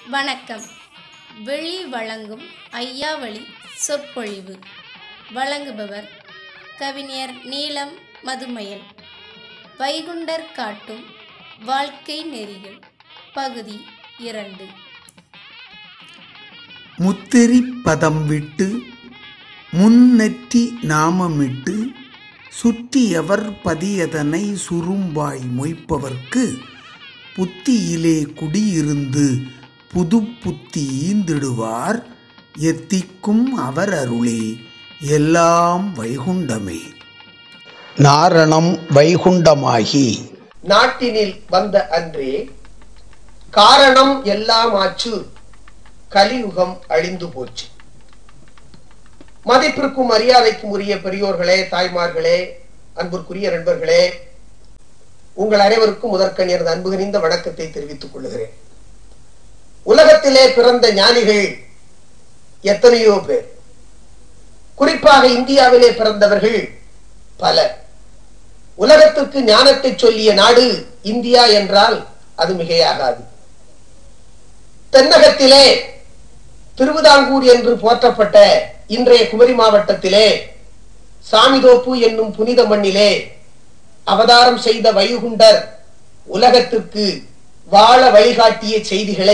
வணக்கம் வெளி வழங்கும் ஐயாவளி சொற்பொழிவு வழங்குபவர் கவிஞர் நீலம் மதுமயல் வைகுண்டர் காட்டும் வாழ்க்கை நெறிகள் பகுதி இரண்டு முத்திரி பதம் விட்டு முன்னெற்றி நாமமிட்டு சுற்றியவர் பதியதனை சுரும்பாய் மொய்ப்பவர்க்கு புத்தியிலே குடியிருந்து புது புத்தி ஈந்திடுவார் எத்திக்கும் அவர் அருளே எல்லாம் வைகுண்டமே நாரணம் வைகுண்டமாகி நாட்டினில் வந்த அன்றே காரணம் எல்லாம் ஆச்சு கலியுகம் அழிந்து போச்சு மதிப்பிற்கும் மரியாதைக்கும் உரிய பெரியோர்களே தாய்மார்களே அன்பிற்குரிய நண்பர்களே உங்கள் அனைவருக்கும் முதற்கண் எனது அன்பு கனிந்த வணக்கத்தை தெரிவித்துக் கொள்கிறேன் உலகத்திலே பிறந்த ஞானிகள் எத்தனையோ பேர் குறிப்பாக இந்தியாவிலே பிறந்தவர்கள் பலர் உலகத்திற்கு ஞானத்தை சொல்லிய நாடு இந்தியா என்றால் அது மிகையாகாது தென்னகத்திலே திருவிதாங்கூர் என்று போற்றப்பட்ட இன்றைய குமரி மாவட்டத்திலே சாமிதோப்பு என்னும் புனித மண்ணிலே அவதாரம் செய்த வைகுண்டர் உலகத்திற்கு வாழ வழிகாட்டிய செய்திகளை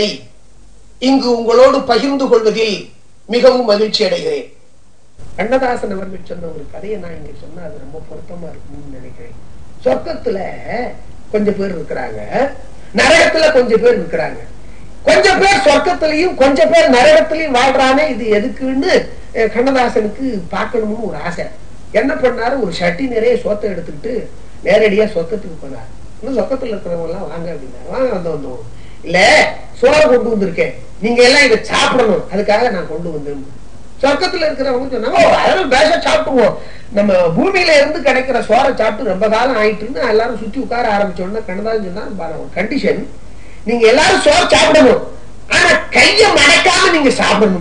இங்கு உங்களோடு பகிர்ந்து கொள்வதில் மிகவும் மகிழ்ச்சி அடைகிறேன் கண்ணதாசன் அவர்கள் சொன்ன ஒரு கதையை நான் இங்க சொன்னா அது ரொம்ப பொருத்தமா இருக்கும்னு நினைக்கிறேன் சொர்க்கத்துல கொஞ்சம் பேர் இருக்கிறாங்க நரகத்துல கொஞ்சம் பேர் இருக்கிறாங்க கொஞ்சம் பேர் சொர்க்கத்திலையும் கொஞ்சம் பேர் நரகத்திலையும் வாழ்றானே இது எதுக்குன்னு அஹ், கண்ணதாசனுக்கு பார்க்கணும்னு ஒரு ஆசை என்ன பண்ணாரு ஒரு சட்டி நிறைய சொத்தை எடுத்துக்கிட்டு நேரடியா சொர்க்கத்துக்கு போனார் இன்னும் சொர்க்கத்துல இருக்கிறவங்க எல்லாம் வாங்க அப்படின்னாரு வாங்க வந்து வந்தோம் இல்ல சோறு கொண்டு வந்திருக்கேன் நீங்க எல்லாம் இதை சாப்பிடணும் அதுக்காக நான் கொண்டு வந்தேன் சொர்க்கத்துல இருக்கிறவங்க சொன்னாங்க "ஓ, அதெல்லாம் பேச சாப்பிட்டுவோம் நம்ம பூமியில இருந்து கிடைக்கிற சோறை சாப்பிட்டு ரொம்ப காலம் ஆயிட்டுன்னு எல்லாரும் சுத்தி உட்கார ஆரம்பிச்சோன்னா கண்ணதான் சொன்னா பாருங்க, ஒரு கண்டிஷன் நீங்க எல்லாரும் சோறு சாப்பிடணும் ஆனா கைய மடக்காம நீங்க சாப்பிடணும்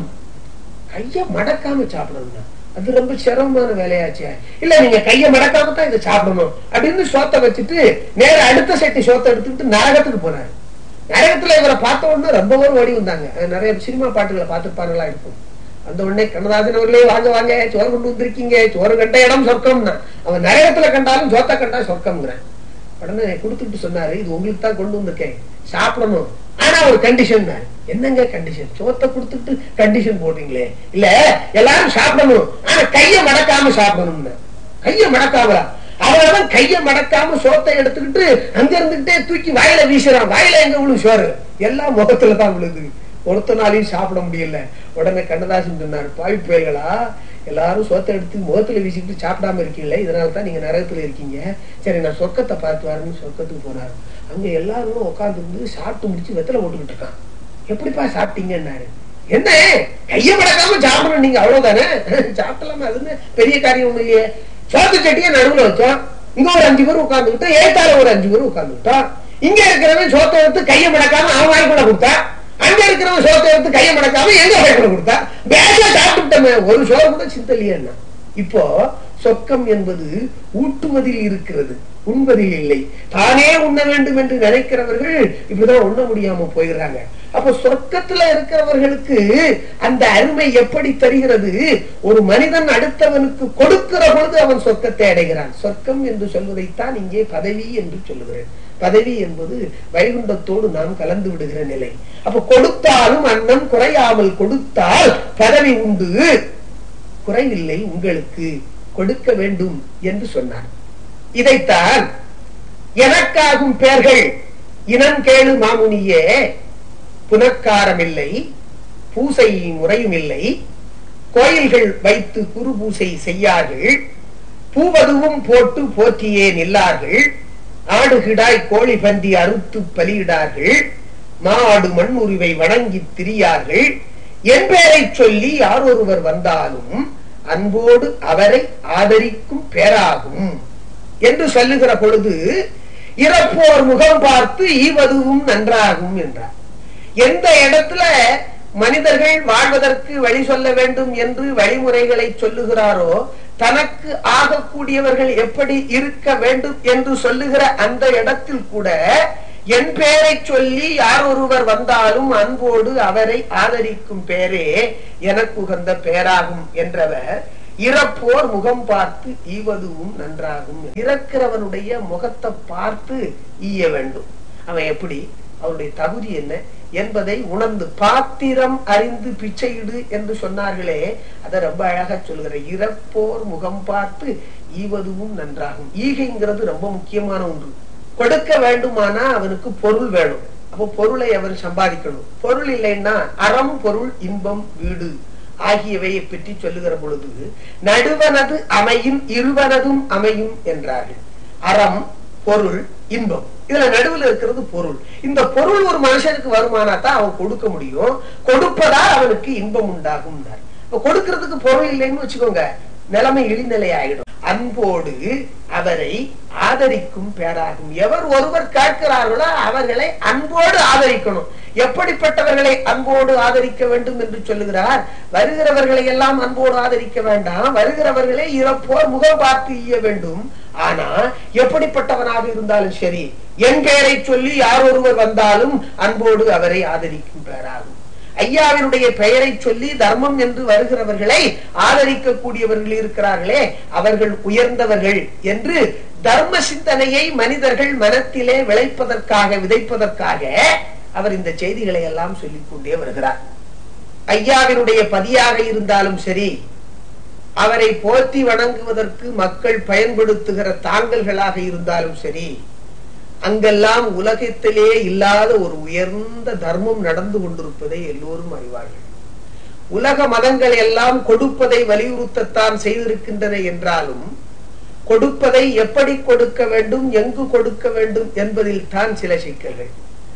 கைய மடக்காம சாப்பிடணும் அது ரொம்ப சிரமமான வேலையாச்சே இல்ல நீங்க கைய மடக்காம தான் இதை சாப்பிடணும் அப்படின்னு சோத்தை வச்சுட்டு நேர அடுத்த சட்டி சோத்தை எடுத்துக்கிட்டு நரகத்துக்கு போனாரு நரகத்துல இவரை பார்த்த உடனே ரொம்ப பேர் ஓடி வந்தாங்க அஹ் நிறைய சினிமா பாட்டுகளை பார்த்துருப்பாங்களா இருக்கும் அந்த உடனே கண்ணதாசன் அவர்களே வாங்க வாங்க சோறு கொண்டு வந்திருக்கீங்க சோறு கண்ட இடம் சொர்க்கம்னா அவன் நரகத்துல கண்டாலும் சோத்தை கண்டா சொர்க்கம்ங்கிறேன் உடனே கொடுத்துட்டு சொன்னாரு இது உங்களுக்கு தான் கொண்டு வந்திருக்கேன் சாப்பிடணும் ஆனா ஒரு கண்டிஷன் என்னங்க கண்டிஷன் சோத்தை கொடுத்துட்டு கண்டிஷன் போடுறீங்களே இல்ல எல்லாரும் சாப்பிடணும் ஆனா கைய மடக்காம சாப்பிடணும்னு கைய மடக்காமலா அவனவன் கைய மடக்காம சோத்தை எடுத்துக்கிட்டு அங்க இருந்துகிட்டே தூக்கி வாயில வீசுறான் வாயில எங்க விழும் சோறு எல்லாம் முகத்துல தான் விழுது ஒருத்தனாலையும் சாப்பிட முடியல உடனே கண்ணதாசன் சொன்னார் பாவி புயல்களா எல்லாரும் சோத்தை எடுத்து முகத்துல வீசிக்கிட்டு சாப்பிடாம இருக்கீங்களே இதனால தான் நீங்க நரகத்துல இருக்கீங்க சரி நான் சொர்க்கத்தை பார்த்து வரேன்னு சொர்க்கத்துக்கு போனாரு அங்க எல்லாரும் உட்கார்ந்து இருந்து சாப்பிட்டு முடிச்சு வெத்தலை போட்டுக்கிட்டு இருக்கான் எப்படிப்பா சாப்பிட்டீங்கன்னாரு என்ன கைய மடக்காம சாப்பிடணும் நீங்க அவ்வளவுதானே சாப்பிடலாமா அதுன்னு பெரிய காரியம் ஒண்ணு இல்லையே சோத்து சட்டியை நடுவுல வச்சோம் இங்க ஒரு அஞ்சு பேர் உட்கார்ந்துக்கிட்டோம் ஏத்தால ஒரு அஞ்சு பேர் உட்கார்ந்துக்கிட்டோம் இங்க இருக்கிறவன் சோத்தை எடுத்து கைய மடக்காம அவன் வாய்க்குள்ள கொடுத்தா அங்க இருக்கிறவன் சோத்தை எடுத்து கைய மடக்காம எங்க வாய்க்குள்ள கொடுத்தா பேச சாப்பிட்டுட்டோமே ஒரு சோறு கூட சிந்தலையா இப்போ சொர்க்கம் என்பது ஊட்டுவதில் இருக்கிறது உண்பதில் இல்லை தானே உண்ண வேண்டும் என்று நினைக்கிறவர்கள் இப்படிதான் உண்ண முடியாம போயிடுறாங்க அப்ப சொர்க்கத்துல இருக்கிறவர்களுக்கு அந்த அருமை எப்படி தெரிகிறது ஒரு மனிதன் அடுத்தவனுக்கு கொடுக்கிற பொழுது அவன் சொர்க்கத்தை அடைகிறான் சொர்க்கம் என்று சொல்வதைத்தான் இங்கே பதவி என்று சொல்லுகிறேன் பதவி என்பது வைகுண்டத்தோடு நாம் கலந்து விடுகிற நிலை அப்ப கொடுத்தாலும் அன்னம் குறையாமல் கொடுத்தால் பதவி உண்டு குறைவில்லை உங்களுக்கு கொடுக்க வேண்டும் என்று சொன்னார் இதைத்தான் எனக்காகும் பெயர்கள் இனம் கேளு மாமுனியே புனக்காரமில்லை பூசை முறையும் இல்லை கோயில்கள் வைத்து குரு பூசை செய்யார்கள் பூவதுவும் போட்டு போற்றியே நில்லார்கள் ஆடுகிடாய் கோழி பந்தி அறுத்து பலியிடார்கள் மாடு மண்ணுரிவை வணங்கி திரியார்கள் என் பெயரை சொல்லி யாரொருவர் வந்தாலும் அன்போடு அவரை ஆதரிக்கும் பேராகும் என்று சொல்லுகிற பொழுது இறப்போர் முகம் பார்த்து ஈவதுவும் நன்றாகும் என்றார் எந்த இடத்துல மனிதர்கள் வாழ்வதற்கு வழி சொல்ல வேண்டும் என்று வழிமுறைகளை சொல்லுகிறாரோ தனக்கு ஆகக்கூடியவர்கள் எப்படி இருக்க வேண்டும் என்று சொல்லுகிற அந்த இடத்தில் கூட என் பெயரை சொல்லி யார் ஒருவர் வந்தாலும் அன்போடு அவரை ஆதரிக்கும் பேரே எனக்கு உகந்த பேராகும் என்றவர் இறப்போர் முகம் பார்த்து ஈவதுவும் நன்றாகும் இறக்கிறவனுடைய முகத்தை பார்த்து ஈய வேண்டும் அவன் எப்படி அவருடைய தகுதி என்ன என்பதை உணர்ந்து பாத்திரம் அறிந்து பிச்சையிடு என்று சொன்னார்களே அதை ரொம்ப அழகா சொல்கிற இறப்போர் முகம் பார்த்து ஈவதுவும் நன்றாகும் ஈகைங்கிறது ரொம்ப முக்கியமான ஒன்று கொடுக்க வேண்டுமானா அவனுக்கு பொருள் வேணும் அப்போ பொருளை அவன் சம்பாதிக்கணும் பொருள் இல்லைன்னா அறம் பொருள் இன்பம் வீடு ஆகியவையை பற்றி சொல்லுகிற பொழுது நடுவனது அமையும் இருவனதும் அமையும் என்றார்கள் அறம் பொருள் இன்பம் இதுல நடுவில் இருக்கிறது பொருள் இந்த பொருள் ஒரு மனுஷனுக்கு வருமானா தான் அவன் கொடுக்க முடியும் கொடுப்பதால் அவனுக்கு இன்பம் உண்டாகும் கொடுக்கறதுக்கு பொருள் இல்லைன்னு வச்சுக்கோங்க நிலைமை இழிநிலை ஆயிடும் அன்போடு அவரை ஆதரிக்கும் பேராகும் எவர் ஒருவர் கேட்கிறார்களோ அவர்களை அன்போடு ஆதரிக்கணும் எப்படிப்பட்டவர்களை அன்போடு ஆதரிக்க வேண்டும் என்று சொல்லுகிறார் வருகிறவர்களை எல்லாம் அன்போடு ஆதரிக்க வேண்டாம் வருகிறவர்களை இறப்போர் முகம் பார்த்து ஈய வேண்டும் ஆனா எப்படிப்பட்டவனாக இருந்தாலும் சரி என் பெயரை சொல்லி யார் ஒருவர் வந்தாலும் அன்போடு அவரை ஆதரிக்கும் பேராகும் ஐயாவினுடைய பெயரை சொல்லி தர்மம் என்று வருகிறவர்களை ஆதரிக்க கூடியவர்கள் இருக்கிறார்களே அவர்கள் உயர்ந்தவர்கள் என்று தர்ம சிந்தனையை மனிதர்கள் மனத்திலே விளைப்பதற்காக விதைப்பதற்காக அவர் இந்த செய்திகளை எல்லாம் சொல்லிக் கொண்டே வருகிறார் ஐயாவினுடைய பதியாக இருந்தாலும் சரி அவரை போற்றி வணங்குவதற்கு மக்கள் பயன்படுத்துகிற தாங்கல்களாக இருந்தாலும் சரி அங்கெல்லாம் உலகத்திலே இல்லாத ஒரு உயர்ந்த தர்மம் நடந்து கொண்டிருப்பதை எல்லோரும் அறிவார்கள் உலக மதங்கள் எல்லாம் கொடுப்பதை வலியுறுத்தத்தான் செய்திருக்கின்றன என்றாலும் கொடுப்பதை எப்படி கொடுக்க வேண்டும் எங்கு கொடுக்க வேண்டும் என்பதில் தான் சில சிக்கல்கள்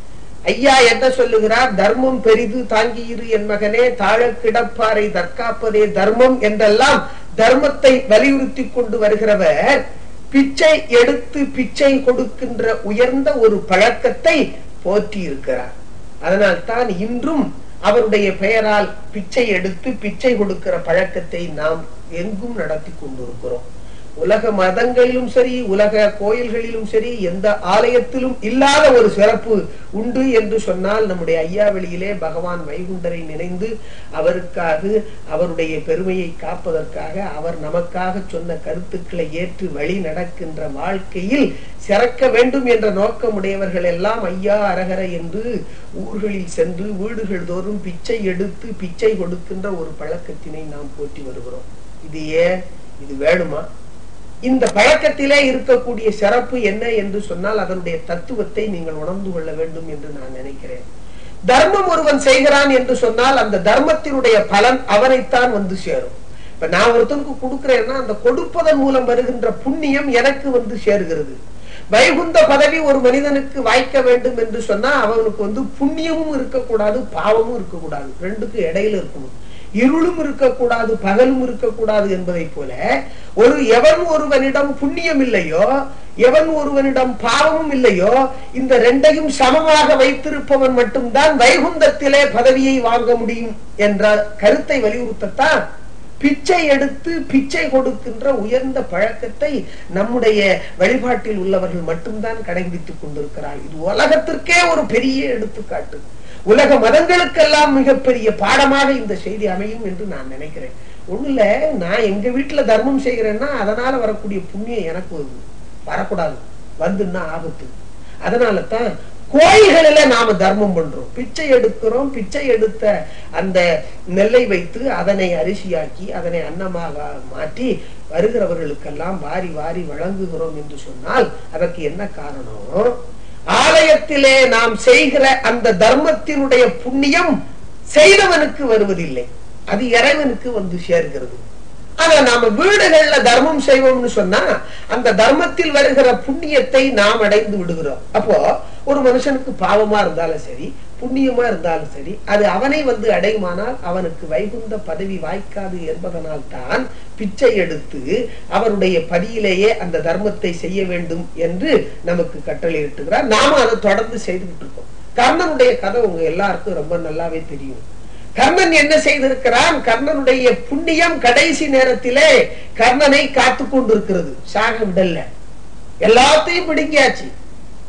ஐயா என்ன சொல்லுகிறார் தர்மம் பெரிது தாங்கியிரு என் மகனே தாழ கிடப்பாரை தற்காப்பதே தர்மம் என்றெல்லாம் தர்மத்தை வலியுறுத்தி கொண்டு வருகிறவர் பிச்சை எடுத்து பிச்சை கொடுக்கின்ற உயர்ந்த ஒரு பழக்கத்தை போற்றி இருக்கிறார் அதனால் தான் இன்றும் அவருடைய பெயரால் பிச்சை எடுத்து பிச்சை கொடுக்கிற பழக்கத்தை நாம் எங்கும் நடத்தி கொண்டிருக்கிறோம் உலக மதங்களிலும் சரி உலக கோயில்களிலும் சரி எந்த ஆலயத்திலும் இல்லாத ஒரு சிறப்பு உண்டு என்று சொன்னால் நம்முடைய ஐயாவளியிலே பகவான் வைகுண்டரை நினைந்து அவருக்காக அவருடைய பெருமையை காப்பதற்காக அவர் நமக்காக சொன்ன கருத்துக்களை ஏற்று வழி நடக்கின்ற வாழ்க்கையில் சிறக்க வேண்டும் என்ற நோக்கமுடையவர்கள் எல்லாம் ஐயா அரகர என்று ஊர்களில் சென்று வீடுகள் தோறும் பிச்சை எடுத்து பிச்சை கொடுக்கின்ற ஒரு பழக்கத்தினை நாம் போட்டி வருகிறோம் இது ஏன் இது வேணுமா இந்த பழக்கத்திலே இருக்கக்கூடிய சிறப்பு என்ன என்று சொன்னால் அதனுடைய தத்துவத்தை நீங்கள் உணர்ந்து கொள்ள வேண்டும் என்று நான் நினைக்கிறேன் தர்மம் ஒருவன் செய்கிறான் என்று சொன்னால் அந்த தர்மத்தினுடைய பலன் அவனைத்தான் வந்து சேரும் இப்ப நான் ஒருத்தனுக்கு கொடுக்கிறேன்னா அந்த கொடுப்பதன் மூலம் வருகின்ற புண்ணியம் எனக்கு வந்து சேருகிறது வைகுந்த பதவி ஒரு மனிதனுக்கு வாய்க்க வேண்டும் என்று சொன்னா அவனுக்கு வந்து புண்ணியமும் இருக்கக்கூடாது பாவமும் இருக்கக்கூடாது ரெண்டுக்கு இடையில இருக்கணும் இருளும் இருக்கக்கூடாது பகலும் இருக்கக்கூடாது என்பதை போல ஒரு எவன் ஒருவனிடம் புண்ணியம் இல்லையோ எவன் ஒருவனிடம் பாவமும் இல்லையோ இந்த ரெண்டையும் சமமாக வைத்திருப்பவன் மட்டும்தான் வைகுந்தத்திலே பதவியை வாங்க முடியும் என்ற கருத்தை வலியுறுத்தத்தான் பிச்சை எடுத்து பிச்சை கொடுக்கின்ற உயர்ந்த பழக்கத்தை நம்முடைய வழிபாட்டில் உள்ளவர்கள் மட்டும்தான் கடைபிடித்துக் கொண்டிருக்கிறார்கள் இது உலகத்திற்கே ஒரு பெரிய எடுத்துக்காட்டு உலக மதங்களுக்கெல்லாம் மிகப்பெரிய பாடமாக இந்த செய்தி அமையும் என்று நான் நினைக்கிறேன் ஒண்ணுல நான் எங்க வீட்டுல தர்மம் செய்கிறேன்னா அதனால வரக்கூடிய புண்ணியம் எனக்கு வருது வரக்கூடாது வந்துன்னா ஆபத்து அதனால தான் கோயில்களில நாம தர்மம் பண்றோம் பிச்சை எடுக்கிறோம் பிச்சை எடுத்த அந்த நெல்லை வைத்து அதனை அரிசியாக்கி அதனை அன்னமாக மாற்றி வருகிறவர்களுக்கெல்லாம் வாரி வாரி வழங்குகிறோம் என்று சொன்னால் அதற்கு என்ன காரணம் ஆலயத்திலே நாம் செய்கிற அந்த தர்மத்தினுடைய புண்ணியம் செய்தவனுக்கு வருவதில்லை அது இறைவனுக்கு வந்து சேர்கிறது ஆனா நாம வீடுகள்ல தர்மம் செய்வோம்னு சொன்னா அந்த தர்மத்தில் வருகிற புண்ணியத்தை நாம் அடைந்து விடுகிறோம் அப்போ ஒரு மனுஷனுக்கு பாவமா இருந்தாலும் சரி புண்ணியமா இருந்தாலும் சரி அது அவனை வந்து அடையுமானால் அவனுக்கு வைகுந்த பதவி வாய்க்காது என்பதனால் தான் பிச்சை எடுத்து அவருடைய பதியிலேயே அந்த தர்மத்தை செய்ய வேண்டும் என்று நமக்கு கட்டளையிட்டுகிறார் நாம அதை தொடர்ந்து செய்துகிட்டு இருக்கோம் கர்ணனுடைய கதை உங்க எல்லாருக்கும் ரொம்ப நல்லாவே தெரியும் கர்ணன் என்ன செய்திருக்கிறான் கர்ணனுடைய புண்ணியம் கடைசி நேரத்திலே கர்ணனை காத்து கொண்டிருக்கிறது சாக விடல எல்லாத்தையும் பிடிங்கியாச்சு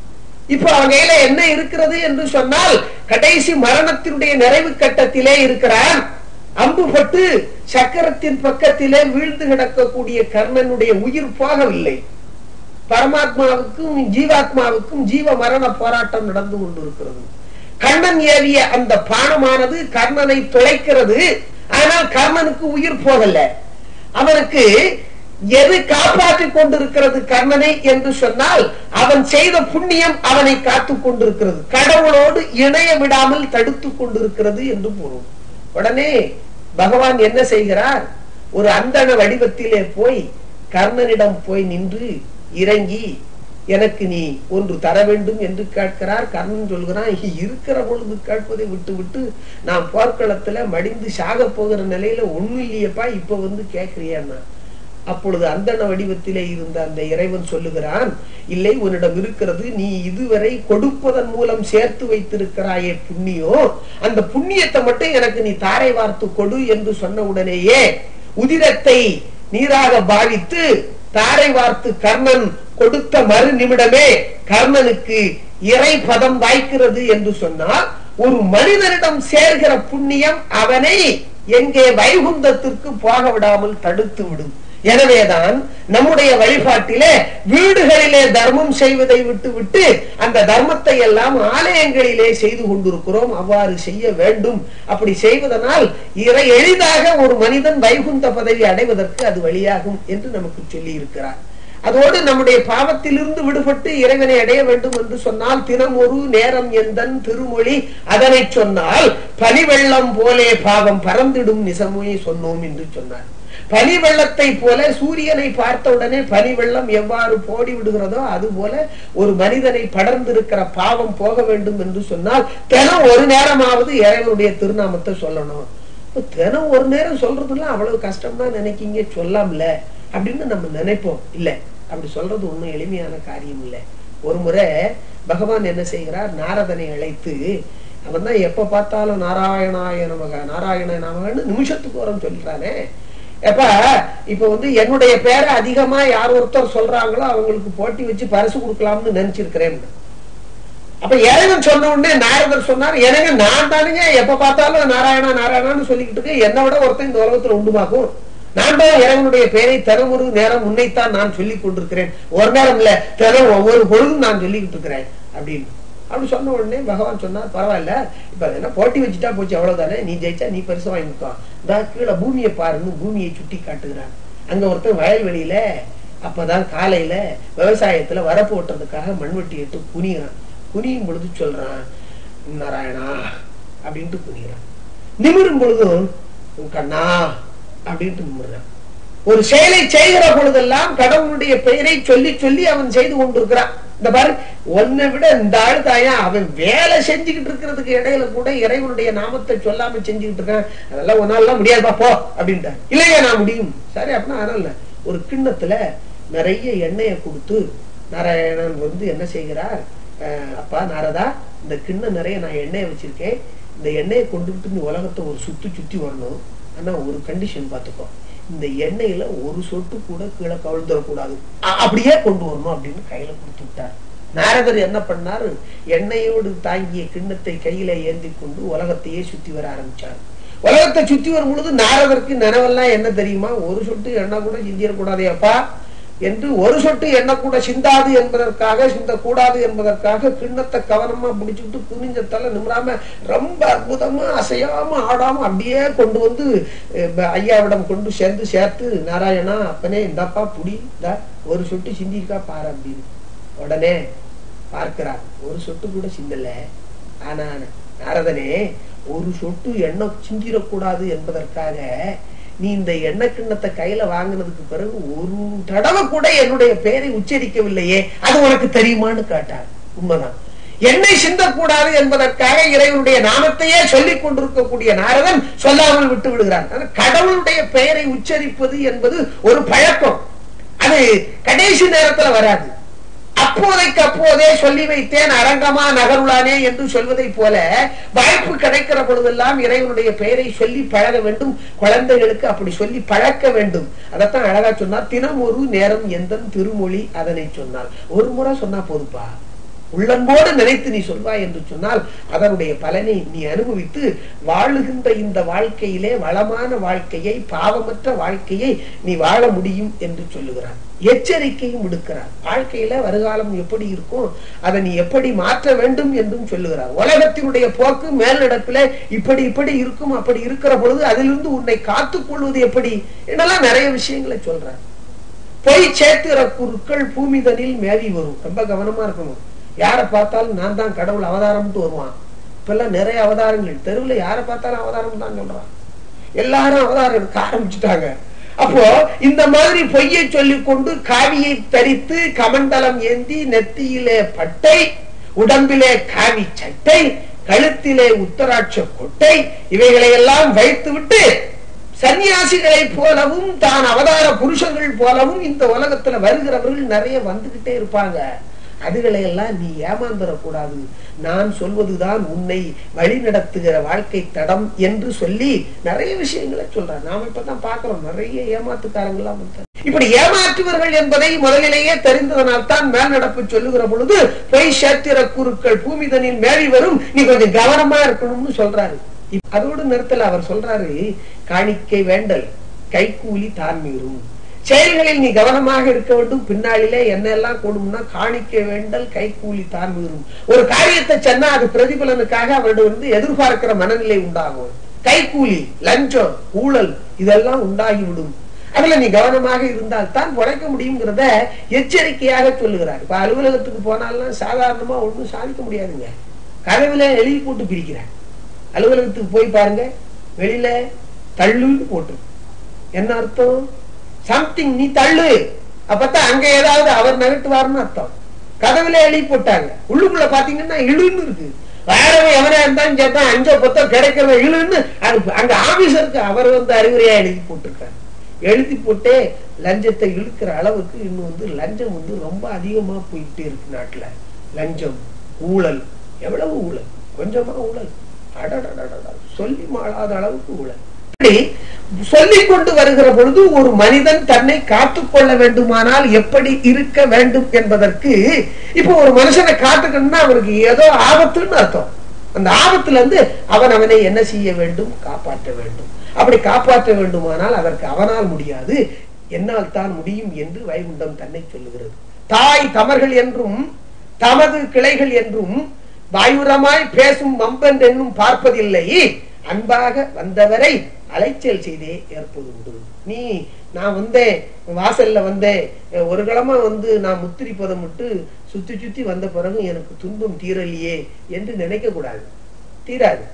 இப்ப அவன் கையில என்ன இருக்கிறது என்று சொன்னால் கடைசி மரணத்தினுடைய நிறைவு கட்டத்திலே இருக்கிறான் அம்புபட்டு சக்கரத்தின் பக்கத்திலே வீழ்ந்து கிடக்கக்கூடிய கர்ணனுடைய உயிர் போகவில்லை பரமாத்மாவுக்கும் ஜீவாத்மாவுக்கும் ஜீவ மரண போராட்டம் நடந்து கொண்டிருக்கிறது கர்ணன் ஏவிய அந்த பானமானது கர்ணனை துளைக்கிறது ஆனால் கர்ணனுக்கு உயிர் போகல அவனுக்கு எது காப்பாற்றிக் கொண்டிருக்கிறது கர்ணனை என்று சொன்னால் அவன் செய்த புண்ணியம் அவனை காத்துக் கொண்டிருக்கிறது கடவுளோடு இணைய விடாமல் தடுத்துக் கொண்டிருக்கிறது என்று பொருள் உடனே பகவான் என்ன செய்கிறார் ஒரு அந்தண வடிவத்திலே போய் கர்ணனிடம் போய் நின்று இறங்கி எனக்கு நீ ஒன்று தர வேண்டும் என்று கேட்கிறார் கர்ணன் சொல்கிறான் இருக்கிற பொழுது கேட்பதை விட்டு விட்டு நான் போர்க்களத்துல மடிந்து சாக போகிற நிலையில ஒண்ணும் இல்லையப்பா இப்ப வந்து கேட்கிறியான்னா அப்பொழுது அந்தண வடிவத்திலே இருந்த அந்த இறைவன் சொல்லுகிறான் இல்லை உன்னிடம் இருக்கிறது நீ இதுவரை கொடுப்பதன் மூலம் சேர்த்து வைத்திருக்கிறாயே புண்ணியோ அந்த புண்ணியத்தை மட்டும் எனக்கு நீ தாரை வார்த்து கொடு என்று சொன்ன உடனேயே உதிரத்தை நீராக பாவித்து தாரை வார்த்து கர்ணன் கொடுத்த மறு நிமிடமே கர்ணனுக்கு இறை பதம் வாய்க்கிறது என்று சொன்னால் ஒரு மனிதனிடம் சேர்கிற புண்ணியம் அவனை எங்கே வைகுந்தத்திற்கு போக விடாமல் தடுத்து விடும் எனவேதான் நம்முடைய வழிபாட்டிலே வீடுகளிலே தர்மம் செய்வதை விட்டு விட்டு அந்த தர்மத்தை எல்லாம் ஆலயங்களிலே செய்து கொண்டிருக்கிறோம் அவ்வாறு செய்ய வேண்டும் அப்படி செய்வதனால் இறை எளிதாக ஒரு மனிதன் வைகுந்த பதவி அடைவதற்கு அது வழியாகும் என்று நமக்கு சொல்லி இருக்கிறார் அதோடு நம்முடைய பாவத்திலிருந்து விடுபட்டு இறைவனை அடைய வேண்டும் என்று சொன்னால் தினம் ஒரு நேரம் எந்தன் திருமொழி அதனை சொன்னால் பனிவெள்ளம் போலே பாவம் பறந்திடும் நிசமே சொன்னோம் என்று சொன்னார் பனி வெள்ளத்தை போல சூரியனை பார்த்த உடனே பனி வெள்ளம் எவ்வாறு போடி விடுகிறதோ அது போல ஒரு மனிதனை படர்ந்திருக்கிற பாவம் போக வேண்டும் என்று சொன்னால் தினம் ஒரு நேரமாவது இறைவனுடைய திருநாமத்தை சொல்லணும் இப்ப தினம் ஒரு நேரம் சொல்றதுலாம் அவ்வளவு கஷ்டமா நினைக்கீங்க சொல்லாம்ல அப்படின்னு நம்ம நினைப்போம் இல்ல அப்படி சொல்றது ஒண்ணும் எளிமையான காரியம் இல்ல ஒரு முறை பகவான் என்ன செய்கிறார் நாரதனை அழைத்து அவன் தான் எப்ப பார்த்தாலும் நாராயணாய நமக நாராயண நமகன்னு நிமிஷத்துக்கு வரும் சொல்றானே எப்ப இப்ப வந்து என்னுடைய பேரை அதிகமா யார் ஒருத்தர் சொல்றாங்களோ அவங்களுக்கு போட்டி வச்சு பரிசு கொடுக்கலாம்னு நினைச்சிருக்கிறேன் அப்ப இறைவன் சொன்ன உடனே நாரதர் சொன்னார் எனக்கு நான் தானுங்க எப்ப பார்த்தாலும் நாராயணா நாராயணான்னு சொல்லிக்கிட்டு இருக்கேன் என்னை விட ஒருத்தன் இந்த உலகத்துல உண்டுமாக்கும் நான் தான் இறைவனுடைய பெயரை தினமொரு நேரம் முன்னைத்தான் நான் சொல்லிக் கொண்டிருக்கிறேன் ஒரு நேரம் இல்ல தினம் ஒவ்வொரு பொழுதும் நான் சொல்லிக்கிட்டு இருக்கிறேன் அப்படின்னு அப்படி சொன்ன உடனே பகவான் சொன்னார் பரவாயில்ல இப்ப என்ன போட்டி வச்சுட்டா போச்சு அவ்வளவுதானே நீ ஜெயிச்சா நீ பரிசு வாங்கிக்கோ இந்த கீழே பூமியை பாருன்னு பூமியை சுட்டி காட்டுகிறான் அங்க ஒருத்தன் வயல்வெளியில அப்பதான் காலையில விவசாயத்துல வரப்பு ஓட்டுறதுக்காக மண்வெட்டி எடுத்து குனிகிறான் குனியும் பொழுது சொல்றான் நாராயணா அப்படின்ட்டு குனிகிறான் நிமிரும் பொழுதும் உன் கண்ணா அப்படின்ட்டு நிமிர்றான் ஒரு செயலை செய்கிற பொழுதெல்லாம் கடவுளுடைய பெயரை சொல்லி சொல்லி அவன் செய்து கொண்டிருக்கிறான் இந்த பாரு உன்னை விட இந்த ஆள் தாயா அவன் வேலை செஞ்சுக்கிட்டு இருக்கிறதுக்கு இடையில கூட இறைவனுடைய நாமத்தை சொல்லாம செஞ்சுக்கிட்டு இருக்கான் அதெல்லாம் உன்னால முடியாதுப்பா போ அப்படின்ட்டார் இல்லையா நான் முடியும் சரி அப்படின்னா அதனால ஒரு கிண்ணத்துல நிறைய எண்ணெயை கொடுத்து நாராயணன் வந்து என்ன செய்கிறார் அஹ் அப்பா நாரதா இந்த கிண்ணம் நிறைய நான் எண்ணெயை வச்சிருக்கேன் இந்த எண்ணெயை கொண்டுகிட்டு நீ உலகத்தை ஒரு சுத்தி சுத்தி வரணும் ஆனா ஒரு கண்டிஷன் பார்த்துக்கோ இந்த எண்ணெயில ஒரு சொட்டு கூட கீழே கவிழ்ந்துடக்கூடாது அ- அப்படியே கொண்டு வரணும் அப்படின்னு கையில கொடுத்து விட்டார் நாரதர் என்ன பண்ணாரு எண்ணெயோடு தாங்கிய கிண்ணத்தை கையில ஏந்தி கொண்டு உலகத்தையே சுத்தி வர ஆரம்பிச்சார் உலகத்தை சுத்தி வரும் பொழுது நாரதருக்கு நினைவெல்லாம் என்ன தெரியுமா ஒரு சொட்டு எண்ணெய் கூட சிந்திடக்கூடாதே அப்பா என்று ஒரு சொட்டு எண்ணெய் கூட சிந்தாது என்பதற்காக சிந்தக்கூடாது என்பதற்காக கிண்ணத்தை கவனமா பிடிச்சுட்டு குனிஞ்ச தலை நிமிராம ரொம்ப அற்புதமா அசையாம ஆடாம அப்படியே கொண்டு வந்து அஹ், ப- ஐயாவிடம் கொண்டு சேர்ந்து சேர்த்து நாராயணா அப்பனே இந்தாப்பா புடி இந்தா ஒரு சொட்டு சிந்திருக்கா பாரு அப்படின்னு உடனே பார்க்கிறார் ஒரு சொட்டு கூட சிந்தல ஆனா நாரதனே ஒரு சொட்டு எண்ணெய் சிந்திடக்கூடாது என்பதற்காக நீ இந்த எண்ணெய் கிண்ணத்தை கையில வாங்கினதுக்கு பிறகு ஒரு தடவை கூட என்னுடைய பெயரை உச்சரிக்கவில்லையே அது உனக்கு தெரியுமான்னு கேட்டார் உண்மைதான் எண்ணெய் சிந்தக்கூடாது என்பதற்காக இறைவனுடைய நாமத்தையே சொல்லிக் கொண்டிருக்கக்கூடிய நாரதன் சொல்லாமல் விட்டு விடுகிறான் ஆனா கடவுளுடைய பெயரை உச்சரிப்பது என்பது ஒரு பழக்கம் அது கடைசி நேரத்துல வராது அப்போதைக்கு அப்போதே சொல்லி வைத்தேன் அரங்கமா நகருளானே என்று சொல்வதை போல வாய்ப்பு கிடைக்கிற பொழுதெல்லாம் இறைவனுடைய பெயரை சொல்லி பழக வேண்டும் குழந்தைகளுக்கு அப்படி சொல்லி பழக்க வேண்டும் அதைத்தான் அழகா சொன்னார் தினம் ஒரு நேரம் எந்த திருமொழி அதனை சொன்னார் ஒரு முறை சொன்னா போதுப்பா உள்ளன்போடு நினைத்து நீ சொல்வாய் என்று சொன்னால் அதனுடைய பலனை நீ அனுபவித்து வாழுகின்ற இந்த வாழ்க்கையிலே வளமான வாழ்க்கையை பாவமற்ற வாழ்க்கையை நீ வாழ முடியும் என்று சொல்லுகிறான் எச்சரிக்கையும் விடுக்கிறார் வாழ்க்கையில வருகாலம் எப்படி இருக்கும் அதை நீ எப்படி மாற்ற வேண்டும் என்றும் சொல்லுகிறார் உலகத்தினுடைய போக்கு மேலிடத்துல இப்படி இப்படி இருக்கும் அப்படி இருக்கிற பொழுது அதிலிருந்து உன்னை காத்துக் கொள்வது எப்படி என்னெல்லாம் நிறைய விஷயங்களை சொல்றார் பொய் சேத்திர குருக்கள் பூமிதனில் மேவி வரும் ரொம்ப கவனமா இருக்கணும் யாரை பார்த்தாலும் நான் தான் கடவுள் அவதாரம்ட்டு வருவான் இப்பெல்லாம் நிறைய அவதாரங்கள் தெருவுல யாரை பார்த்தாலும் அவதாரம் தான் சொல்றான் எல்லாரும் அவதாரம் எடுக்க ஆரம்பிச்சுட்டாங்க அப்போ இந்த மாதிரி பொய்யை சொல்லிக் கொண்டு காவியை தரித்து கமண்டலம் ஏந்தி நெத்தியிலே பட்டை உடம்பிலே காவி சட்டை கழுத்திலே உத்தராட்ச கொட்டை இவைகளை எல்லாம் வைத்து விட்டு சன்னியாசிகளைப் போலவும் தான் அவதார புருஷர்கள் போலவும் இந்த உலகத்துல வருகிறவர்கள் நிறைய வந்துகிட்டே இருப்பாங்க அதுகளை எல்லாம் நீ ஏமாந்துடக்கூடாது நான் சொல்வதுதான் உன்னை வழி நடத்துகிற வாழ்க்கை தடம் என்று சொல்லி நிறைய விஷயங்களை சொல்றான் நாம இப்பதான் பாக்குறோம் நிறைய ஏமாத்துக்காரங்களாம் வந்தாங்க. இப்படி ஏமாற்றுவர்கள் என்பதை முதலிலேயே தெரிந்ததனால் தான் மேல் நடப்பு சொல்லுகிற பொழுது பொய் சேத்திர குருக்கள் பூமிதனில் மேவி வரும் நீ கொஞ்சம் கவனமா இருக்கணும்னு சொல்றாரு இப்ப அதோடு நிறுத்தல அவர் சொல்றாரு காணிக்கை வேண்டல் கைக்கூலி தான் மீறும் செயல்களில் நீ கவனமாக இருக்க வேண்டும் பின்னாளிலே என்னெல்லாம் கொடும்னா காணிக்க வேண்டல் கைக்கூலி தான் மீறும் ஒரு காரியத்தை சொன்னா அது பிரதிபலனுக்காக அவரிடம் வந்து எதிர்பார்க்கிற மனநிலை உண்டாகும் கைக்கூலி லஞ்சம் ஊழல் இதெல்லாம் உண்டாகிவிடும் அதுல நீ கவனமாக இருந்தால் தான் உழைக்க முடியுங்கிறத எச்சரிக்கையாக சொல்லுகிறார் இப்ப அலுவலகத்துக்கு போனாலும் சாதாரணமா ஒண்ணும் சாதிக்க முடியாதுங்க கதவுல எழுதி போட்டு பிரிக்கிறேன் அலுவலகத்துக்கு போய் பாருங்க வெளியில தள்ளுன்னு போட்டு என்ன அர்த்தம் சம்திங் நீ தள்ளு அப்பதான் அங்க ஏதாவது அவர் நகட்டுவார்னு அர்த்தம் கதவுல எழுதி போட்டாங்க உள்ளுக்குள்ள பாத்தீங்கன்னா இழுன்னு இருக்கு வேறவன் எவனா இருந்தாலும் சேர்த்தா அஞ்சோ பத்தோ கிடைக்கிறத இழுன்னு அது அங்க ஆபீசருக்கு அவர் வந்து அறிவுரையா எழுதி போட்டிருக்காரு எழுதி போட்டே லஞ்சத்தை இழுக்கிற அளவுக்கு இன்னும் வந்து லஞ்சம் வந்து ரொம்ப அதிகமா போயிட்டே இருக்கு நாட்டுல லஞ்சம் ஊழல் எவ்வளவு ஊழல் கொஞ்சமா ஊழல் அடடடடடா சொல்லி மாளாத அளவுக்கு ஊழல் இப்படி சொல்லிக் கொண்டு வருகிற பொழுது ஒரு மனிதன் தன்னை காத்துக் கொள்ள வேண்டுமானால் எப்படி இருக்க வேண்டும் என்பதற்கு இப்போ ஒரு மனுஷனை காத்துக்கணும்னா அவனுக்கு ஏதோ ஆபத்துன்னு அர்த்தம் அந்த ஆபத்துல இருந்து அவன் அவனை என்ன செய்ய வேண்டும் காப்பாற்ற வேண்டும் அப்படி காப்பாற்ற வேண்டுமானால் அதற்கு அவனால் முடியாது என்னால் தான் முடியும் என்று வைகுண்டம் தன்னை சொல்லுகிறது தாய் தமர்கள் என்றும் தமது கிளைகள் என்றும் வாயுரமாய் பேசும் மம்பன் என்னும் பார்ப்பதில்லை அன்பாக வந்தவரை அலைச்சல் செய்தே ஏற்பதுண்டு நீ நான் வந்தேன் வாசல்ல வந்தேன் ஒரு கிழமை வந்து நான் முத்திரி பதம் விட்டு சுத்தி சுத்தி வந்த பிறகு எனக்கு துன்பம் தீரலையே என்று நினைக்க கூடாது தீராது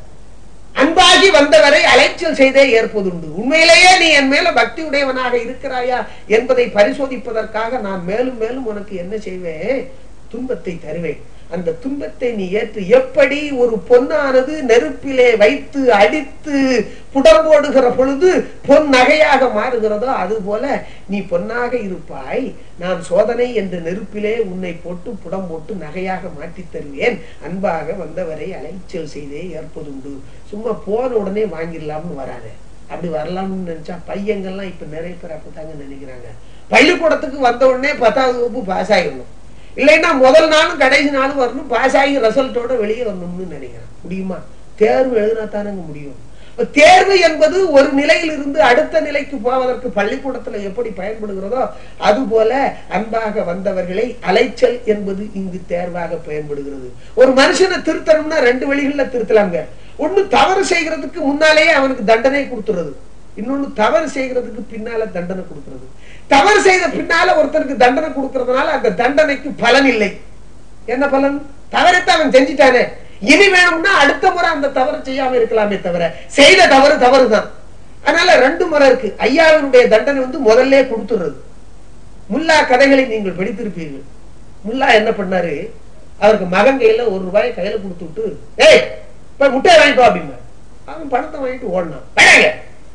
அன்பாகி வந்தவரை அலைச்சல் செய்தே ஏற்பதுண்டு உண்மையிலேயே நீ என் மேல பக்தி உடையவனாக இருக்கிறாயா என்பதை பரிசோதிப்பதற்காக நான் மேலும் மேலும் உனக்கு என்ன செய்வேன் துன்பத்தை தருவேன் அந்த துன்பத்தை நீ ஏற்று எப்படி ஒரு பொன்னானது நெருப்பிலே வைத்து அடித்து புடம்போடுகிற பொழுது பொன் நகையாக மாறுகிறதோ அது போல நீ பொன்னாக இருப்பாய் நான் சோதனை என்ற நெருப்பிலே உன்னை போட்டு புடம் போட்டு நகையாக மாற்றி தருவேன் அன்பாக வந்தவரை அலைச்சல் செய்தே ஏற்பதுண்டு சும்மா போன உடனே வாங்கிடலாம்னு வராது அப்படி வரலாம்னு நினைச்சா பையங்கள்லாம் இப்ப நிறைய பேர் அப்படித்தாங்க நினைக்கிறாங்க பள்ளிக்கூடத்துக்கு வந்த உடனே பத்தாவது வகுப்பு பாஸ் ஆகிடணும் இல்லைன்னா முதல் நாளும் கடைசி நாளும் வரணும் பாஸ் ஆகி ரிசல்ட்டோட வெளியே வரணும்னு நினைக்கிறேன் முடியுமா தேர்வு எழுதினா தானங்க முடியும் இப்ப தேர்வு என்பது ஒரு நிலையில் இருந்து அடுத்த நிலைக்கு போவதற்கு பள்ளிக்கூடத்துல எப்படி பயன்படுகிறதோ அது போல அன்பாக வந்தவர்களை அலைச்சல் என்பது இங்கு தேர்வாக பயன்படுகிறது ஒரு மனுஷனை திருத்தணும்னா ரெண்டு வழிகள்ல திருத்தலாங்க ஒண்ணு தவறு செய்கிறதுக்கு முன்னாலேயே அவனுக்கு தண்டனை கொடுத்துறது இன்னொன்னு தவறு செய்கிறதுக்கு பின்னால தண்டனை கொடுக்கிறது தவறு செய்த பின்னால ஒருத்தருக்கு தண்டனை கொடுக்கறதுனால அந்த தண்டனைக்கு பலன் இல்லை என்ன பலன் தவறத்தை அவன் செஞ்சிட்டானே இனி வேணும்னா அடுத்த முறை அந்த தவறு செய்யாம இருக்கலாமே தவிர செய்த தவறு தவறுதான் அதனால ரெண்டு முறை இருக்கு ஐயாவினுடைய தண்டனை வந்து முதல்ல கொடுத்துறது முல்லா கதைகளை நீங்கள் படித்திருப்பீர்கள் முல்லா என்ன பண்ணாரு அவருக்கு மகன் கையில ஒரு ரூபாய் கையில கொடுத்து விட்டு ஏய் போய் முட்டையை வாங்கிட்டு வா அப்படின்னா அவன் பணத்தை வாங்கிட்டு ஓடினான் வேணாங்க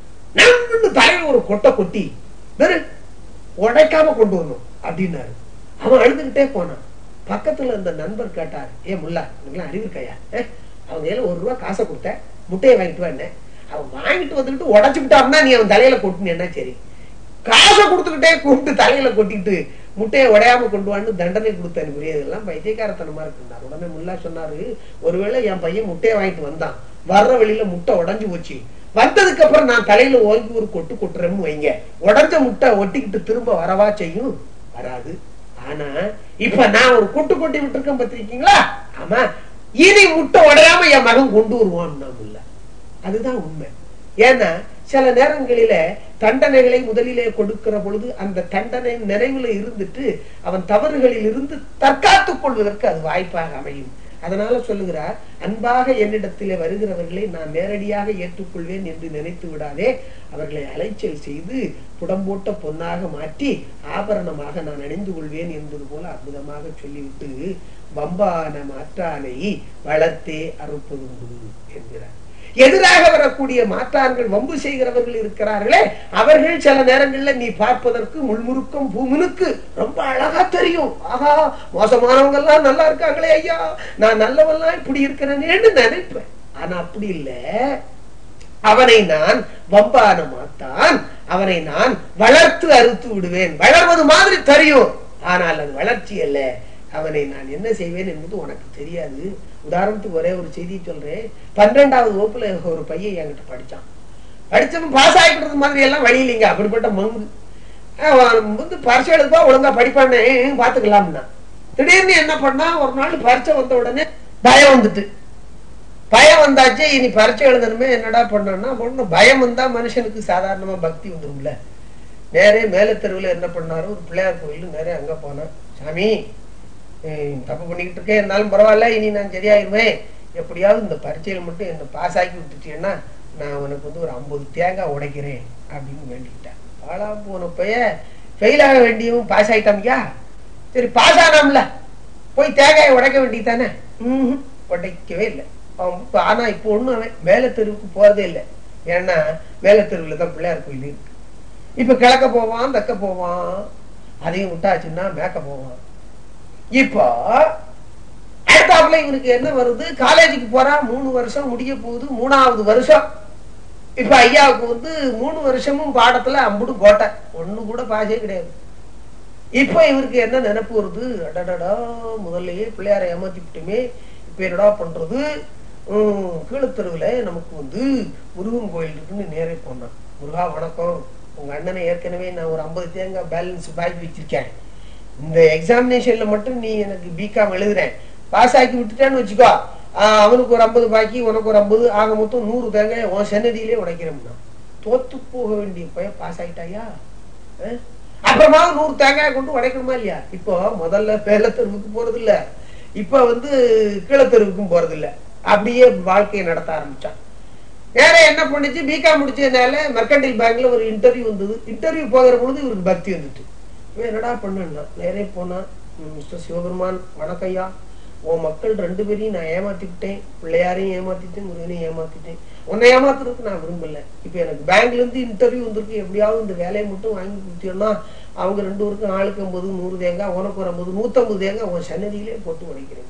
நம்ம தலையில ஒரு கொட்டை கொட்டி வெறு உடைக்காம கொண்டு வரணும் அப்படின்னாரு அவன் அழுதுகிட்டே போனான் பக்கத்துல இருந்த நண்பர் கேட்டார் ஏ முல்லா உனக்குலாம் அறிவு இருக்காயா ஏ, அவங்க கையில ஒரு ரூபா காசை கொடுத்த முட்டையை வாங்கிட்டு வான்னு அவன் வாங்கிட்டு வந்துக்கிட்டு உடைச்சுக்கிட்டான்னா நீ அவன் தலையில கொட்டினேன்னா சரி காசை கொடுத்துக்கிட்டே கூப்பிட்டு தலையில கொட்டிட்டு முட்டையை உடையாம கொண்டு வான்னு தண்டனை கொடுத்து அனுப்புறேன் இதெல்லாம் பைத்தியக்காரத்தனமா இருக்குன்னாரு உடனே முல்லா சொன்னாரு ஒருவேளை என் பையன் முட்டையை வாங்கிட்டு வந்தான் வர்ற வழியில முட்டை உடைஞ்சு போச்சு வந்ததுக்கு அப்புறம் நான் தலையில ஓங்கி ஒரு கொட்டு கொட்டுறேன்னு வைங்க உடைஞ்ச முட்டை ஒட்டிக்கிட்டு திரும்ப வரவா செய்யும் வராது ஆனா இப்ப நான் ஒரு கொட்டு கொட்டி விட்டுருக்கேன் பார்த்திருக்கீங்களா ஆமா இனி முட்டை உடையாம என் மகன் கொண்டு வருவான் இல்ல அதுதான் உண்மை ஏன்னா சில நேரங்களில தண்டனைகளை முதலிலே கொடுக்கிற பொழுது அந்த தண்டனை நிறைவுல இருந்துட்டு அவன் தவறுகளில் இருந்து தற்காத்துக் கொள்வதற்கு அது வாய்ப்பாக அமையும் அதனால சொல்லுகிறார் அன்பாக என்னிடத்திலே வருகிறவர்களை நான் நேரடியாக ஏற்றுக்கொள்வேன் என்று நினைத்து விடாதே அவர்களை அலைச்சல் செய்து புடம்போட்ட பொன்னாக மாற்றி ஆபரணமாக நான் அணிந்து கொள்வேன் என்பது போல அற்புதமாக சொல்லிவிட்டு வம்பான மாற்றானை வளர்த்தே அறுப்பதுண்டு என்கிறார் எதிராக வரக்கூடிய மாற்றான்கள் வம்பு செய்கிறவர்கள் இருக்கிறார்களே அவர்கள் சில நேரங்கள்ல நீ பார்ப்பதற்கு முள்முறுக்கம் பூமினுக்கு ரொம்ப அழகா தெரியும் ஆஹா மோசமானவங்க எல்லாம் நல்லா இருக்காங்களே ஐயா நான் நல்லவெல்லாம் இப்படி இருக்கிறேன்னு நினைப்பேன் ஆனா அப்படி இல்ல அவனை நான் வம்பான மாத்தான் அவனை நான் வளர்த்து அறுத்து விடுவேன் வளர்வது மாதிரி தெரியும் ஆனால் அது வளர்ச்சி அல்ல அவனை நான் என்ன செய்வேன் என்பது உனக்கு தெரியாது உதாரணத்துக்கு ஒரே ஒரு செய்தி சொல்றேன் பன்னிரெண்டாவது வகுப்புல ஒரு பையன் என்கிட்ட படிச்சான் படிச்சவன் பாஸ் ஆகிக்கிறது மாதிரி எல்லாம் வழி இல்லைங்க அப்படிப்பட்ட மங்கு அவன் வந்து பரிசை எழுதுப்பா ஒழுங்கா படிப்பான்னு பாத்துக்கலாம்னா திடீர்னு என்ன பண்ணா ஒரு நாள் பரிச்சை வந்த உடனே பயம் வந்துட்டு பயம் வந்தாச்சு இனி பரிச்சை எழுதணுமே என்னடா பண்ணோம்னா ஒண்ணு பயம் வந்தா மனுஷனுக்கு சாதாரணமா பக்தி வந்துரும்ல நேரே மேல தெருவுல என்ன பண்ணாரு ஒரு பிள்ளையார் கோயில் நேரே அங்க போனான் சாமி ஏய், தப்பு பண்ணிக்கிட்டு இருக்கேன் இருந்தாலும் பரவாயில்ல இனி நான் சரியாயிருவேன் எப்படியாவது இந்த பரீட்சையில மட்டும் என்ன பாஸ் ஆக்கி விட்டுட்டீங்கன்னா நான் உனக்கு வந்து ஒரு ஐம்பது தேங்காய் உடைக்கிறேன் அப்படின்னு வேண்டிக்கிட்டேன் பாலா போன பைய ஃபெயில் ஆக வேண்டியவன் பாஸ் ஆயிட்டாமியா சரி பாஸ் ஆனாம்ல போய் தேங்காயை உடைக்க வேண்டியதானே ம் உடைக்கவே இல்லை அவன் இப்ப- ஆனா இப்போ ஒண்ணும் அவன் மேல தெருவுக்கு போறதே இல்லை ஏன்னா மேல தெருவுல தான் பிள்ளையார் கோயில் இருக்கு இப்ப கிழக்க போவான் தக்க போவான் அதையும் விட்டாச்சுன்னா மேக்க போவான் இப்போ அடுத்தாப்புல இவனுக்கு என்ன வருது காலேஜுக்கு போறான் மூணு வருஷம் முடிய போகுது மூணாவது வருஷம் இப்ப ஐயாவுக்கு வந்து மூணு வருஷமும் பாடத்துல அம்புடு கோட்டை ஒண்ணு கூட பாசே கிடையாது இப்ப இவருக்கு என்ன நினைப்பு வருது அடடடா முதல்லயே பிள்ளையாரை ஏமாத்தி விட்டுமே இப்ப என்னடா பண்றது உம் கீழத்தெருவுல நமக்கு வந்து முருகன் கோயில் இருக்குன்னு நேரே போனான் முருகா வணக்கம் உங்க அண்ணனை ஏற்கனவே நான் ஒரு ஐம்பது தேங்காய் பேலன்ஸ் பாக்கி வச்சிருக்கேன் இந்த எக்ஸாமினேஷன்ல மட்டும் நீ எனக்கு பிகாம் எழுதுறேன் பாஸ் ஆக்கி விட்டுட்டான்னு வச்சுக்கோ ஆஹ் அவனுக்கு ஒரு ஐம்பது பாக்கி உனக்கு ஒரு ஐம்பது ஆக மொத்தம் நூறு தேங்காய் உன் சன்னதியிலே உடைக்கிறோம்னா தோத்து போக வேண்டிய பையன் பாஸ் ஆயிட்டாயா அஹ்? அப்புறமா நூறு தேங்காய் கொண்டு உடைக்கணுமா இல்லையா இப்போ முதல்ல பேலத்தெருவுக்கு போறது இல்ல இப்ப வந்து கீழத்தெருவுக்கும் போறது இல்ல அப்படியே வாழ்க்கையை நடத்த ஆரம்பிச்சான் வேற என்ன பண்ணுச்சு பிகாம் முடிச்சதுனால மெர்கண்டைல் பேங்க்ல ஒரு இன்டர்வியூ வந்தது இன்டர்வியூ போகிற பொழுது இவருக்கு பக்தி வந்துட்டு இவன் என்னடா பண்ணுன்னா நேரே போனா மிஸ்டர் சிவபெருமான் வணக்கையா உன் மக்கள் ரெண்டு பேரையும் நான் ஏமாத்தி விட்டேன் பிள்ளையாரையும் ஏமாத்திட்டேன் முருகனையும் ஏமாத்திட்டேன் உன்னை ஏமாத்துறதுக்கு நான் விரும்பல இப்ப எனக்கு பேங்க்ல இருந்து இன்டர்வியூ வந்திருக்கு எப்படியாவது இந்த வேலையை மட்டும் வாங்கி கொடுத்தீங்கன்னா அவங்க ரெண்டு பேருக்கும் ஆளுக்கு ஐம்பது நூறு தேங்காய் உனக்கு ஒரு ஐம்பது நூத்தம்பது தேங்காய் உன் சன்னதியிலே போட்டு உடைக்கிறேன்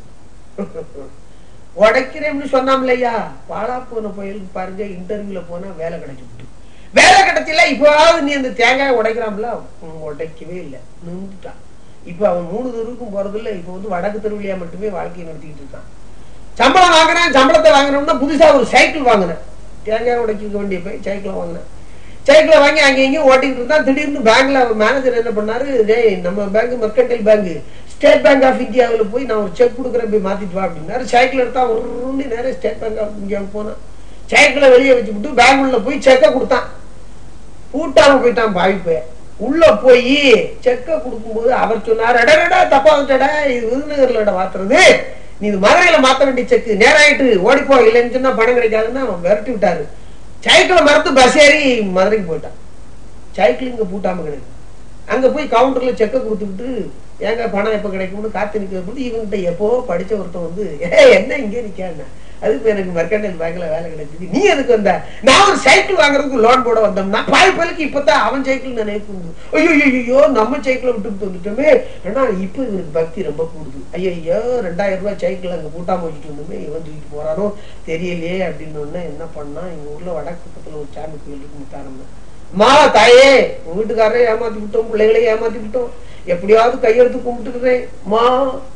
உடைக்கிறேன்னு சொன்னாம்லையா பாலா போன புயலுக்கு பாருங்க இன்டர்வியூல போனா வேலை கிடைச்சிட்டு வேலை கிடைச்சல இப்பவாவது நீ அந்த தேங்காய் உடைக்கிறான்ல அவன் உடைக்கவே இல்லை நின்றுட்டான் இப்ப அவன் மூணு தெருவுக்கும் போறது இல்ல இப்ப வந்து வடக்கு தெருவிலியா மட்டுமே வாழ்க்கையை நடத்திக்கிட்டு இருக்கான் சம்பளம் வாங்குறேன் சம்பளத்தை வாங்கினோம்னா புதுசா ஒரு சைக்கிள் வாங்கினேன் தேங்காய் உடைக்க வேண்டிய போய் சைக்கிளை வாங்கினேன் சைக்கிளை வாங்கி அங்க இங்கேயும் ஓட்டிட்டு இருந்தா திடீர்னு பேங்க்ல மேனேஜர் என்ன பண்ணாரு டேய் நம்ம bank mercantile bank state bank of இந்தியாவில் போய் நான் ஒரு செக் கொடுக்குறேன் போய் மாத்திட்டு வா அப்படின்னாரு சைக்கிள் எடுத்தா ஒரு நேரம் ஸ்டேட் பேங்க் ஆஃப் இந்தியாவுக்கு போனான் சைக்கிளை வெளியே வச்சுவிட்டு பேங்க் உள்ள போய் செக்கை கொடுத்தான் கூட்டாம போயிட்டான் பாவி போய் உள்ள போய் செக்க கொடுக்கும்போது அவர் சொன்னார் அடடா தப்பா வந்துட்டடா இது விருதுநகர்ல மாத்துறது நீ இது மதுரையில மாத்த வேண்டிய செக்கு நேராயிட்டு ஓடிப்போ இல்லைன்னு சொன்னா பணம் கிடைக்காதுன்னு அவன் விரட்டி விட்டாரு சைக்கிளை மறந்து பஸ் ஏறி மதுரைக்கு போயிட்டான் சைக்கிள் இங்க பூட்டாம கிடையாது அங்க போய் கவுண்டர்ல செக்க கொடுத்துக்கிட்டு ஏங்க பணம் எப்ப கிடைக்கும்னு காத்து நிக்கிறது போது இவன்கிட்ட எப்போ படிச்ச ஒருத்தன் வந்து ஏ என்ன இங்கே நிக்காங்க அதுக்கு எனக்கு மெர்கண்டைல் பேங்க்ல வேலை கிடைச்சது நீ எதுக்கு வந்த நான் ஒரு சைக்கிள் வாங்குறதுக்கு லோன் போட வந்தோம்னா பாய் பலுக்கு இப்பதான் அவன் சைக்கிள் நினைப்பு ஐயோ ஐயோ நம்ம சைக்கிளை விட்டு வந்துட்டோமே ஆனா இப்ப இவனுக்கு பக்தி ரொம்ப கூடுது ஐயோ ரெண்டாயிரம் ரூபாய் சைக்கிள் அங்க கூட்டாம வச்சுட்டு வந்தோமே இவன் தூக்கிட்டு போறானோ தெரியலையே அப்படின்னு ஒண்ணு என்ன பண்ணா எங்க ஊர்ல வடக்கு பக்கத்துல ஒரு சாமி கோயில் இருக்கு முத்தாரம்னு மா தாயே உங்க வீட்டுக்காரரை ஏமாத்தி விட்டோம் பிள்ளைகளையும் ஏமாத்தி விட்டோம் எப்படியாவது கையெழுத்து கும்பிட்டுக்கிறேன் மா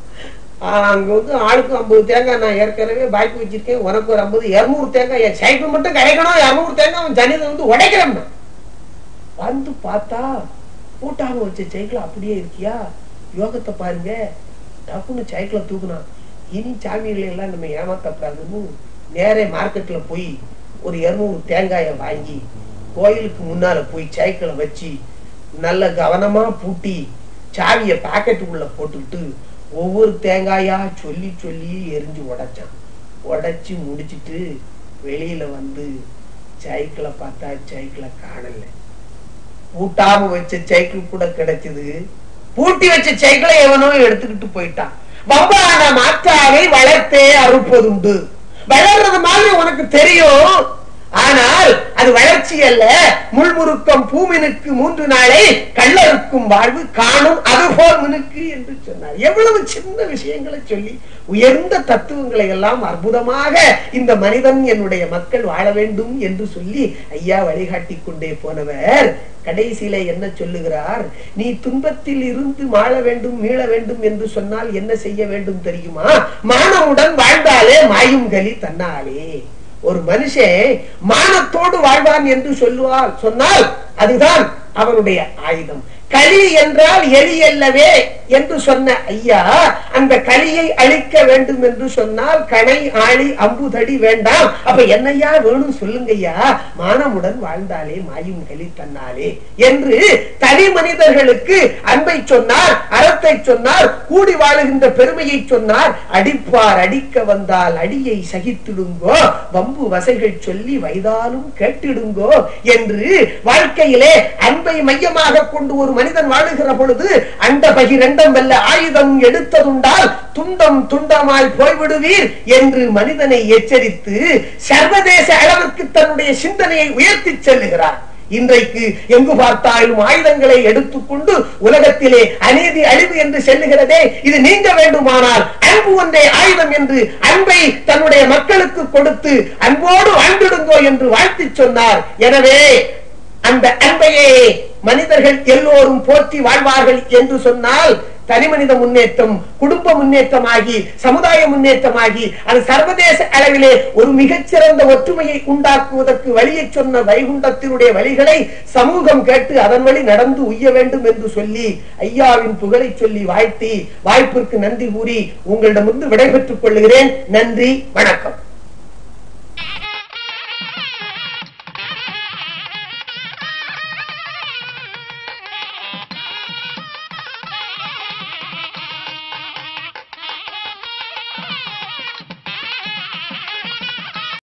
அங்க வந்து ஆளுக்கு ஐம்பது தேங்காய் நான் ஏற்கனவே பாக்கி வச்சிருக்கேன் உனக்கு ஒரு ஐம்பது இருநூறு தேங்காய் என் சைக்கிள் மட்டும் கிடைக்கணும் இருநூறு தேங்காய் அவன் தனியை வந்து உடைக்கிறேன் வந்து பார்த்தா பூட்டாம வச்ச சைக்கிள் அப்படியே இருக்கியா யோகத்தை பாருங்க டப்புன்னு சைக்கிளை தூக்குனா இனி சாமிகளை எல்லாம் நம்ம ஏமாத்தப்படாதுன்னு நேரே மார்க்கெட்ல போய் ஒரு இருநூறு தேங்காயை வாங்கி கோயிலுக்கு முன்னால போய் சைக்கிளை வச்சு நல்ல கவனமா பூட்டி சாவிய பாக்கெட்டுக்குள்ள போட்டுக்கிட்டு ஒவ்வொரு தேங்காயா சொல்லி சொல்லி எரிஞ்சு உடைச்சான் உடைச்சு முடிச்சிட்டு வெளியில வந்து சைக்கிளை பார்த்தா சைக்கிளை காணல பூட்டாம வச்ச சைக்கிள் கூட கிடைச்சது பூட்டி வச்ச சைக்கிளை எவனோ எடுத்துக்கிட்டு போயிட்டான் வம்பான மாற்றாவை வளர்த்தே அறுப்பதுண்டு வளர்றது மாதிரி உனக்கு தெரியும் ஆனால் அது வளர்ச்சி அல்ல முள்முருக்கம் பூமினுக்கு மூன்று நாளை கள்ளருக்கும் வாழ்வு காணும் அதுபோல் மினுக்கு என்று சொன்னார் எவ்வளவு சின்ன விஷயங்களை சொல்லி உயர்ந்த தத்துவங்களை எல்லாம் அற்புதமாக இந்த மனிதன் என்னுடைய மக்கள் வாழ வேண்டும் என்று சொல்லி ஐயா வழிகாட்டி கொண்டே போனவர் கடைசியில என்ன சொல்லுகிறார் நீ துன்பத்தில் இருந்து வாழ வேண்டும் மீள வேண்டும் என்று சொன்னால் என்ன செய்ய வேண்டும் தெரியுமா மானமுடன் வாழ்ந்தாலே மாயும் கலி தன்னாலே ஒரு மனுஷன் மானத்தோடு வாழ்வான் என்று சொல்லுவார் சொன்னால் அதுதான் அவனுடைய ஆயுதம் களி என்றால் எலி அல்லவே என்று சொன்ன ஐயா அந்த களியை அழிக்க வேண்டும் என்று சொன்னால் கணை ஆளி அம்புதடி வேண்டாம் அப்ப என்னையா வேணும் சொல்லுங்க ஐயா மானமுடன் வாழ்ந்தாலே மாயும் களி தன்னாலே என்று தனி மனிதர்களுக்கு அன்பை சொன்னார் அறத்தை சொன்னார் கூடி வாழுகின்ற பெருமையை சொன்னார் அடிப்பார் அடிக்க வந்தால் அடியை சகித்திடுங்கோ வம்பு வசைகள் சொல்லி வைதாலும் கேட்டிடுங்கோ என்று வாழ்க்கையிலே அன்பை மையமாக கொண்டு ஒரு மனிதன் வாழுகிற பொழுது அந்த பகிரண்டம் வெல்ல ஆயுதம் எடுத்ததுண்டால் துண்டம் துண்டமாய் போய்விடுவீர் என்று மனிதனை எச்சரித்து சர்வதேச அளவிற்கு தன்னுடைய சிந்தனையை உயர்த்தி செல்லுகிறார் இன்றைக்கு எங்கு பார்த்தாலும் ஆயுதங்களை எடுத்துக்கொண்டு உலகத்திலே அநீதி அழிவு என்று செல்லுகிறதே இது நீங்க வேண்டுமானால் அன்பு ஒன்றே ஆயுதம் என்று அன்பை தன்னுடைய மக்களுக்கு கொடுத்து அன்போடு வாழ்ந்திடுங்கோ என்று வாழ்த்தி சொன்னார் எனவே அந்த அன்பையே மனிதர்கள் எல்லோரும் போற்றி வாழ்வார்கள் என்று சொன்னால் தனி மனித முன்னேற்றம் குடும்ப முன்னேற்றமாகி சமுதாய முன்னேற்றமாகி அது சர்வதேச அளவிலே ஒரு மிகச்சிறந்த ஒற்றுமையை உண்டாக்குவதற்கு வழியை சொன்ன வைகுண்டத்தினுடைய வழிகளை சமூகம் கேட்டு அதன் வழி நடந்து உய்ய வேண்டும் என்று சொல்லி ஐயாவின் புகழை சொல்லி வாழ்த்தி வாய்ப்பிற்கு நன்றி கூறி உங்களிடமிருந்து விடைபெற்றுக் கொள்கிறேன் நன்றி வணக்கம்